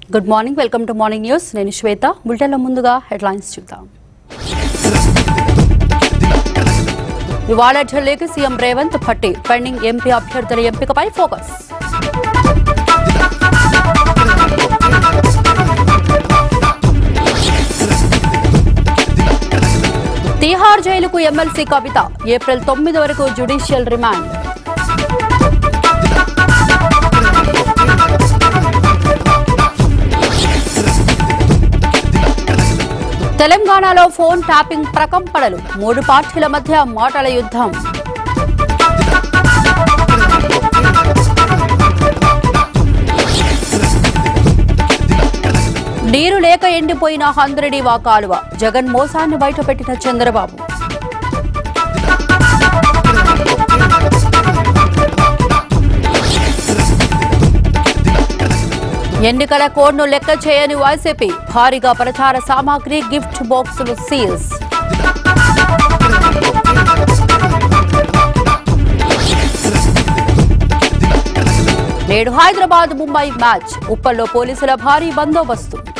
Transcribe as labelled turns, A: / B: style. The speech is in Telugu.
A: good morning welcome to morning news నేను శ్వేత బులెటిన్లో ముందుగా హెడ్లైన్స్ చూద్దాం ఇవాళ ఢిల్లీకి CM Revanth Bhatti pending MP అభ్యర్థుల ఎంపికపై ఫోకస్ తీహార్ జైలుకు ఎమ్మెల్సీ కవిత ఏప్రిల్ తొమ్మిది వరకు జ్యుడిషియల్ రిమాండ్ తెలంగాణలో ఫోన్ ట్యాపింగ్ ప్రకంపనలు మూడు పార్టీల మధ్య మాటల యుద్ధం నీరు లేక ఎండిపోయిన హంద్రడీవా కాలువ జగన్ మోసాన్ని బయటపెట్టిన చంద్రబాబు ఎన్నికల కోడ్ను లెక్క చేయని వైసీపీ భారీగా ప్రచార సామాగ్రి గిఫ్ట్ బాక్సులు సీల్స్ నేడు హైదరాబాద్ ముంబై మ్యాచ్ ఉప్పల్లో పోలీసుల భారీ బందోబస్తు